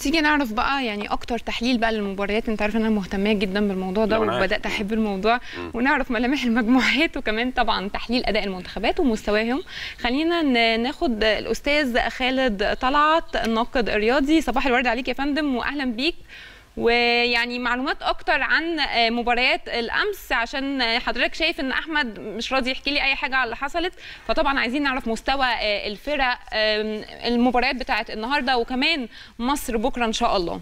تيجي نعرف بقى يعني اكتر تحليل بقى للمباريات انت عارف ان انا مهتمه جدا بالموضوع ده لا، أنا عارف. وبدات احب الموضوع ونعرف ملامح المجموعات وكمان طبعا تحليل اداء المنتخبات ومستواهم خلينا ن- ناخد الاستاذ خالد طلعت الناقد الرياضي صباح الورد عليك يا فندم واهلا بيك ويعني معلومات اكتر عن آه، مباريات الامس عشان آه، حضرتك شايف ان احمد مش راضي يحكي لي اي حاجه على اللي حصلت فطبعا عايزين نعرف مستوى آه، الفرق آم، المباريات بتاعت النهارده وكمان مصر بكره ان شاء الله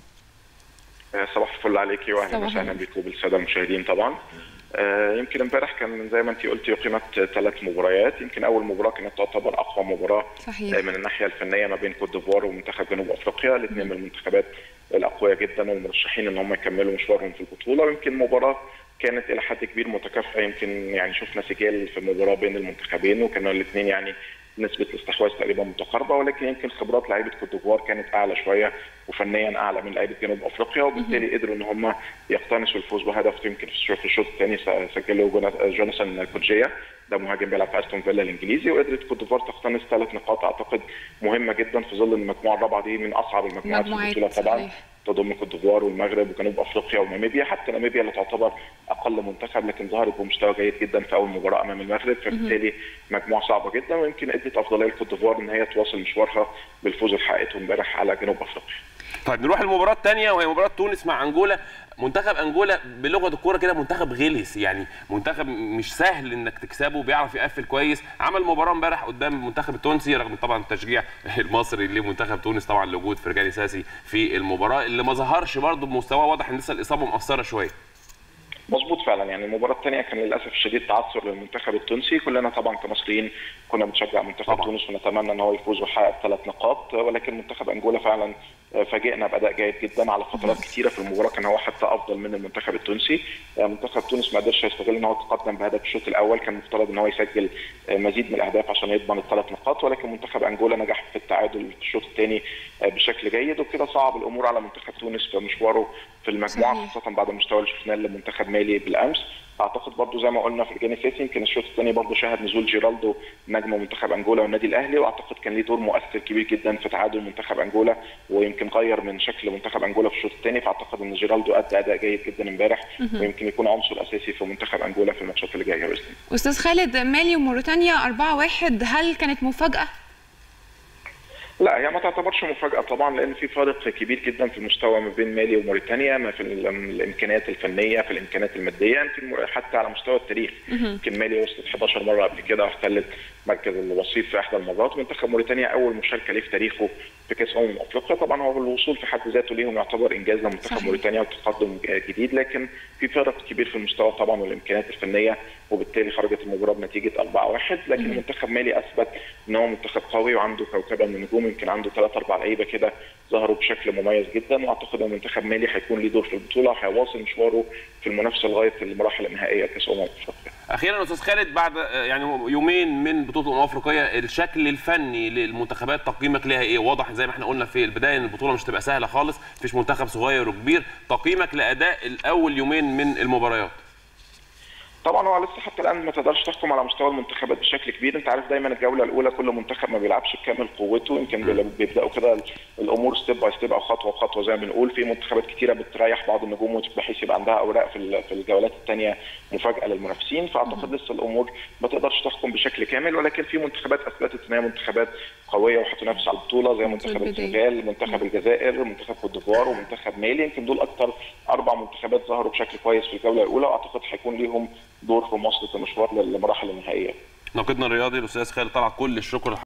صباح الفل عليكي واهلا صباح وسهلا النور. بكم بالساده المشاهدين طبعا آه، يمكن امبارح كان زي ما انت قلتي اقيمت ثلاث مباريات يمكن اول مباراه كانت تعتبر اقوى مباراه صحيح. آه، من الناحيه الفنيه ما بين كوت ديفوار ومنتخب جنوب افريقيا الاثنين من المنتخبات الاقوياء جدا والمرشحين ان هم يكملوا مشوارهم في البطوله ويمكن مباراه كانت الى حد كبير متكافئه يمكن يعني شفنا سجال في المباراه بين المنتخبين وكانوا الاثنين يعني نسبه الاستحواذ تقريبا متقاربه ولكن يمكن خبرات لعيبه كوت ديفوار كانت اعلى شويه وفنيا اعلى من لعيبه جنوب افريقيا وبالتالي قدروا ان هم يقتنصوا الفوز بهدف يمكن في الشوط- في الشوط الثاني س- سجله جونا- جوناثان كوجيا ده مهاجم بيلعب في استون فيلا الانجليزي وقدرت كوت ديفوار تقتنص ثلاث نقاط اعتقد مهمه جدا في ظل المجموعه الرابعه دي من اصعب المجموعات في مجموعات، البطوله طبعا صحيح. تضم كوت ديفوار والمغرب وجنوب افريقيا وناميبيا حتى ناميبيا اللي تعتبر اقل منتخب لكن ظهرت بمستوى جيد جدا في اول مباراه امام المغرب فبالتالي مجموعه صعبه جدا ويمكن ادت افضليه لكوت ديفوار ان هي تواصل مشوارها بالفوز اللي حققته امبارح على جنوب افريقيا. طيب نروح المباراه الثانيه وهي مباراه تونس مع انجولا منتخب انجولا بلغه الكوره كده منتخب غلس يعني منتخب مش سهل انك تكسبه بيعرف يقفل كويس عمل مباراه امبارح قدام المنتخب التونسي رغم طبعا التشجيع المصري لمنتخب تونس طبعا لوجود فرجاني ساسي في المباراه اللي ما ظهرش برضه بمستوى واضح ان لسه الاصابه مؤثره شويه مظبوط فعلا يعني المباراه الثانيه كان للاسف الشديد تعثر للمنتخب التونسي كلنا طبعا كمصريين كنا بنشجع منتخب طبعا. تونس ونتمنى ان هو يفوز ويحقق ثلاث نقاط ولكن منتخب انجولا فعلا فاجئنا باداء جيد جدا على فترات كثيره في المباراه كان هو حتى افضل من المنتخب التونسي منتخب تونس ما قدرش يستغل ان هو تقدم بهدف الشوط الاول كان مفترض ان هو يسجل مزيد من الاهداف عشان يضمن الثلاث نقاط ولكن منتخب انجولا نجح في التعادل في الشوط الثاني بشكل جيد وكده صعب الامور على منتخب تونس في مشواره في المجموعه صحيح. خاصه بعد المستوى اللي شفناه لمنتخب مالي بالامس اعتقد برضو زي ما قلنا في الجانب السياسي يمكن الشوط الثاني برضو شهد نزول جيرالدو نجم منتخب انجولا والنادي الاهلي واعتقد كان ليه دور مؤثر كبير جدا في تعادل منتخب انجولا ويمكن غير من شكل منتخب انجولا في الشوط الثاني فاعتقد ان جيرالدو ادى اداء جيد جدا امبارح ويمكن يكون عنصر اساسي في منتخب انجولا في الماتشات اللي جايه باذن الله استاذ خالد مالي وموريتانيا 4-1 هل كانت مفاجاه لا هي ما تعتبرش مفاجأة طبعا لأن في فارق كبير جدا في المستوى ما بين مالي وموريتانيا ما في ال- الإمكانيات الفنية في الإمكانيات المادية يمكن حتى على مستوى التاريخ يمكن مالي وصلت 11 مرة قبل كده واحتلت مركز الوصيف في إحدى المرات ومنتخب موريتانيا أول مشاركة ليه في تاريخه في كأس أمم أفريقيا طبعا هو الوصول في حد ذاته ليهم يعتبر إنجاز لمنتخب صحيح. موريتانيا وتقدم جديد لكن في فرق كبير في المستوى طبعا والإمكانيات الفنية وبالتالي خرجت المباراة بنتيجة 4-1 لكن منتخب مالي أثبت ان هو منتخب قوي وعنده كوكبه من النجوم يمكن عنده ثلاث اربع لعيبه كده ظهروا بشكل مميز جدا واعتقد ان منتخب مالي هيكون ليه دور في البطوله وهيواصل مشواره في المنافسه لغايه المراحل النهائيه كاس امم افريقيا. اخيرا استاذ خالد بعد آه، يعني يومين من بطوله الامم الافريقيه الشكل الفني للمنتخبات تقييمك ليها ايه واضح زي ما احنا قلنا في البدايه ان البطوله مش تبقى سهله خالص مفيش منتخب صغير وكبير تقييمك لاداء الاول يومين من المباريات طبعا هو لسه حتى الان ما تقدرش تحكم على مستوى المنتخبات بشكل كبير انت عارف دايما الجوله الاولى كل منتخب ما بيلعبش بكامل قوته يمكن بيلا- بيبداوا كده الامور ستيب باي ستيب او خطوه بخطوه زي ما بنقول في منتخبات كتيره بتريح بعض النجوم بحيث يبقى عندها اوراق في ال- في الجولات الثانيه مفاجاه للمنافسين فاعتقد لسه الامور ما تقدرش تحكم بشكل كامل ولكن في منتخبات اثبتت ان هي منتخبات قويه وهتنافس على البطوله زي منتخب البداية. السنغال منتخب الجزائر منتخب كوت ديفوار ومنتخب مالي يمكن دول اكثر اربع منتخبات ظهروا بشكل كويس في الجوله الاولى واعتقد هيكون ليهم دور في مواصله المشوار للمراحل النهائيه ناقدنا الرياضي الاستاذ خالد طلعت كل الشكر